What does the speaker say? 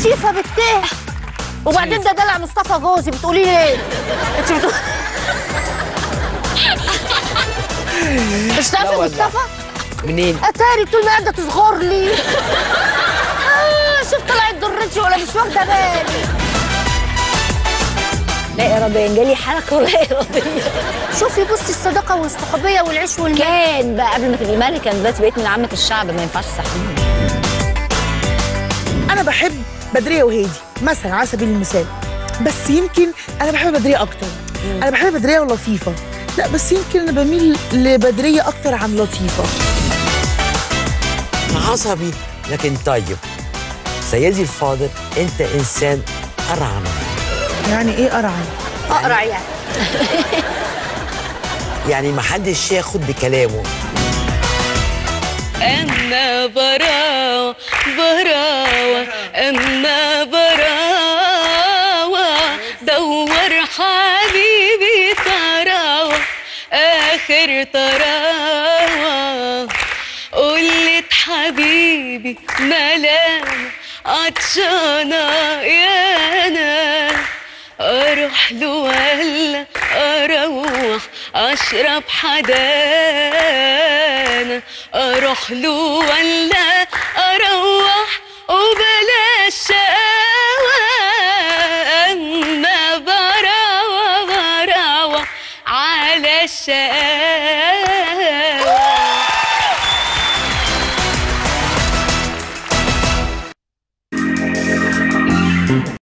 لطيفه بتاه وبعدين ده دلع مصطفى جوزي بتقولي ليه انت بتقولي مش لا تعرفي والله. مصطفى منين؟ اتاري طول ما قاعده تصغر لي آه شوف طلعت ضرتي ولا مش واخده بالي لا إراديا جالي حركة ولا إراديا شوفي بصي الصداقه والصحوبيه والعيش والمال كان بقى قبل ما تبقي ملكة أنا دلوقتي بقيت من عامة الشعب ما ينفعش تستحملني انا بحب بدريه وهادي مثلا على سبيل المثال بس يمكن انا بحب بدريه اكتر انا بحب بدريه ولطيفه لا بس يمكن انا بميل لبدريه اكتر عن لطيفه عصبي لكن طيب سيدي الفاضل انت انسان ارعن يعني ايه قرعه اقرع يعني يعني ما حدش ياخد بكلامه أنا براوة براوة أنا براوة دور حبيبي تراوة آخر تراوة قلت حبيبي ملامة عطشانة يا أنا اروح له ولا اروح اشرب حدانا اروح له ولا اروح وبلاش شقاوة اما براوة براوة على الشقاوة